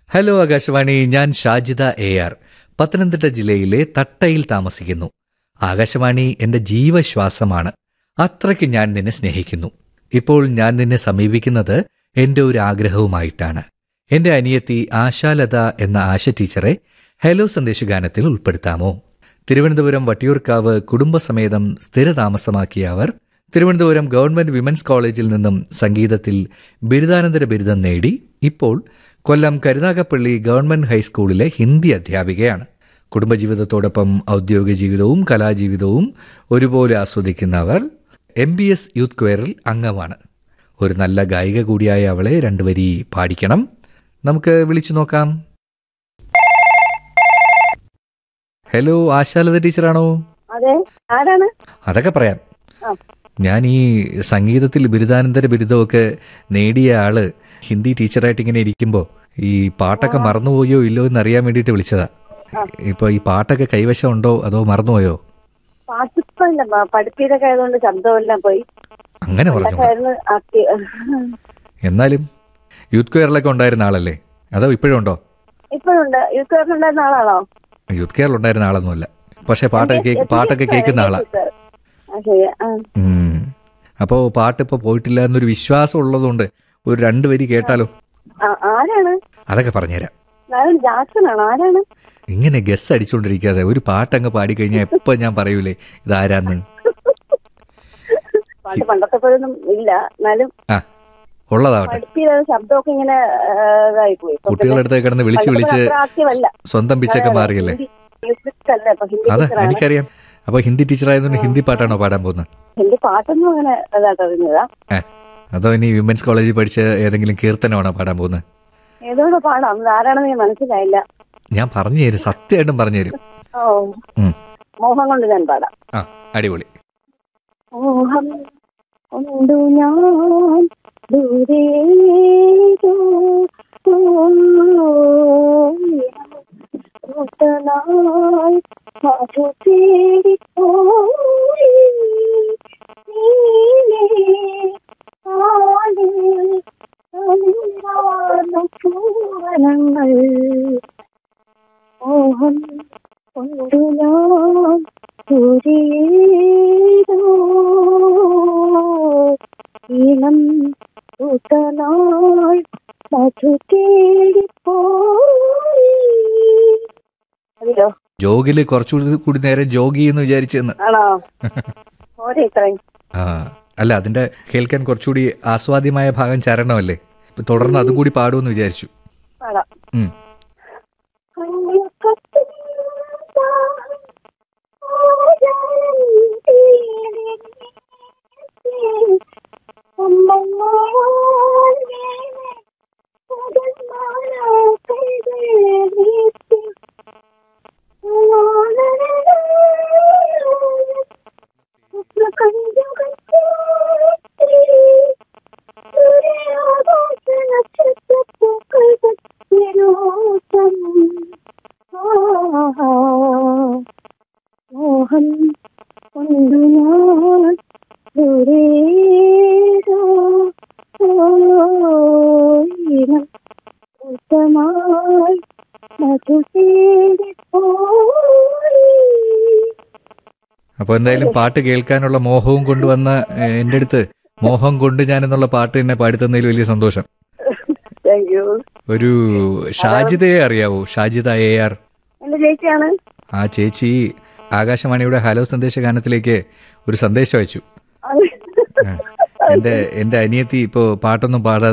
Hello Akashvani ഞാൻ Shajida A R Pathanamthitta ജില്ലയിലെ തട്ടയിൽ താമസിക്കുന്നു ആകാശവാണി എന്റെ ജീവശ്വാസമാണ് അത്രയ്ക്ക് ഞാൻ നിന്നെ സ്നേഹിക്കുന്നു ഇപ്പോൾ ഞാൻ നിന്നെ സമീപിക്കുന്നത് എന്റെ ഒരു ആഗ്രഹവുമായിട്ടാണ് എന്റെ അനിയത്തി ആശാലത എന്ന ആശ ടീച്ചറെ ഹലോ സന്ദേശഗാനത്തിൽ ഉൾപ്പെടുത്താമോ തിരുവനന്തപുരം വട്ടിയൂർക്കാവ് കുടുംബസമേതം സ്ഥിരതാമസമാക്കിയ അവർ തിരുവനന്തപുരം ഗവൺമെന്റ് വിമൻസ് കോളേജിൽ നിന്നും സംഗീതത്തിൽ ബിരുദാനന്തര ബിരുദം നേടി ഇപ്പോൾ കൊല്ലം കരുനാഗപ്പള്ളി ഗവൺമെന്റ് ഹൈസ്കൂളിലെ ഹിന്ദി അധ്യാപികയാണ് കുടുംബജീവിതത്തോടൊപ്പം ഔദ്യോഗിക ജീവിതവും കലാജീവിതവും ഒരുപോലെ ആസ്വദിക്കുന്ന അവർ എം ബി എസ് യൂത്ത് ക്വയറിൽ അംഗമാണ് ഒരു നല്ല ഗായിക കൂടിയായ അവളെ രണ്ടുവരി പാടിക്കണം നമുക്ക് വിളിച്ചു നോക്കാം ഹലോ ആശാലത ടീച്ചറാണോ അതെ ആരാണ് അതൊക്കെ പറയാം ആ. ഞാൻ ഈ സംഗീതത്തിൽ ബിരുദാനന്തര ബിരുദമൊക്കെ നേടിയ ആള് ഹിന്ദി ടീച്ചറായിട്ട് ഇങ്ങനെ ഇരിക്കുമ്പോൾ ഈ പാട്ടൊക്കെ മറന്നുപോയോ ഇല്ലോ എന്ന് അറിയാൻ വേണ്ടിയിട്ട് വിളിച്ചതാ ഇപ്പൊ ഈ പാട്ടൊക്കെ കൈവശം ഉണ്ടോ അതോ മറന്നുപോയോ പാട്ടിപ്പല്ല പഠിപ്പിയതൊക്കെ ആയതുകൊണ്ട് ശബ്ദമെല്ലാം പോയി അങ്ങനെ പറഞ്ഞു പണ്ടൊക്കെ ആയിരുന്നു ആക്ടി എന്നാലും യൂത്ത് കെയറിലൊക്കെ ഉണ്ടായിരുന്ന ആളല്ലേ അതോ ഇപ്പോഴും ഉണ്ടോ ഇപ്പോഴുണ്ട് യൂത്ത് ക്ലാസ് ഉണ്ടായിരുന്ന ആളാണോ യൂത്ത് കെയറിൽ ഉണ്ടായിരുന്ന ആളൊന്നുമല്ല പക്ഷെ പാട്ടൊക്കെ കേക്ക് പാട്ടൊക്കെ കേൾക്കുന്ന ആളാ ആ, ശരി ആ. ഉം. അപ്പോ പാട്ട് ഇപ്പൊ പോയിട്ടില്ല എന്നൊരു വിശ്വാസം ഉള്ളതുകൊണ്ട് ഒരു രണ്ട് വരി കേട്ടാലോ ആ, ആരാണ് അതൊക്കെ പറഞ്ഞുതരാം ഞാൻ ജാക്സൺ ആണ് ആരാണ് ഇങ്ങനെ ഗസ് അടിച്ചുകൊണ്ടിരിക്കാതെ ഒരു പാട്ടങ്ങ് പാടിക്കഴിഞ്ഞാൽ എപ്പോ ഞാൻ പറയൂലേ ഇതാരാന്ന് പാട്ട് പണ്ടത്തെ പോലൊന്നും ഇല്ല എന്നാലും ആ ഉള്ളതാവട്ടെ പഠിപ്പിയത് ശബ്ദമൊക്കെ ഇങ്ങനെ ആ, ഇതായി പോയി ഇപ്പൊ പിന്നെ കുട്ടികളുടെ അടുത്ത് കിടന്ന് വിളിച്ച് പണ്ടത്തെ വിളിച്ച് അത്ര ആക്റ്റീവല്ല. സ്വന്തം പിച്ചൊക്കെ മാറിയല്ലേ ഹിന്ദി മ്യൂസിക് അല്ലേ ഇപ്പൊ ഹിന്ദി അതെ ടീച്ചറാണ് എനിക്കറിയാം അപ്പൊ ഹിന്ദി ടീച്ചറായതുകൊണ്ട് ഹിന്ദി പാട്ടാണോ പാടാൻ പോകുന്നത് ഹിന്ദി പാട്ടൊന്നും അങ്ങനെ ഇതായിട്ട് അറിഞ്ഞതാ ഏ അതോ ഇനി വിമൻസ് കോളേജിൽ പഠിച്ച ഏതെങ്കിലും കീർത്തനമാണോ പാടാൻ പോകുന്നത് ഏതോടെ പാടാം ഇത് ആരാണെന്ന് ഞാൻ മനസ്സിലായില്ല ഞാൻ പറഞ്ഞു തരും സത്യമായിട്ടും പറഞ്ഞു തരും ഓ ഉം. മോഹം കൊണ്ട് ഞാൻ പാടാം ആ അടിപൊളി മോഹം കൊണ്ടു ഞാൻ ദൂരെ ായി മധു തേടിപ്പോയി നീലേ ആലിൽ അലിവാർന്ന പൂവനങ്ങൾ മോഹം കൊണ്ടു ഞാൻ ദൂരേതോ ഈണം കൂട്ടനാൾ മധു തേടിപ്പോയി അതിലോ ജോഗില് കുറച്ചുകൂടി കൂടി നേരം ജോഗി എന്ന് വിചാരിച്ചെന്ന് ആണോ പോരെ ഇത്രയും ആ അല്ല അതിന്റെ കേൾക്കാൻ കുറച്ചുകൂടി ആസ്വാദ്യമായ ഭാഗം ചരണമല്ലേ ഇപ്പൊ തുടർന്ന് അതും കൂടി പാടുമെന്ന് വിചാരിച്ചു പാടാം ഉം. കണ്ണിൽ കത്തുന്ന ഓരം തേടി അമ്മമാർ മേലെ പകൽമാല കൈകൾ വീശി സ്വപ്നകഞ്ചുകൾ ചേർത്തി സൂര്യാകാശ നക്ഷത്രപ്പൂക്കൾ വിനോദം ആഹാ. മോഹം കൊണ്ടു ഞാൻ ദൂരേതോ ഓയിനം ഉത്തമായി മധു തേടിപ്പോയി അപ്പൊ എന്തായാലും പാട്ട് കേൾക്കാനുള്ള മോഹവും കൊണ്ടുവന്ന ഏഹ്, എന്റെ അടുത്ത് മോഹം കൊണ്ട് ഞാൻ എന്നുള്ള പാട്ട് തന്നെ പാടിത്തന്നതിൽ വലിയ സന്തോഷം താങ്ക് യു ഒരു ഷാജിദയെ അറിയാവോ ഷാജിദ എ ആർ എന്റെ ചേച്ചിയാണ് ആ ചേച്ചി ആകാശവാണിയുടെ ഹലോ സന്ദേശ ഗാനത്തിലേക്ക് ഒരു സന്ദേശം അയച്ചു അത് ആ. എന്റെ എന്റെ അനിയത്തി ഇപ്പോ പാട്ടൊന്നും പാടാതെ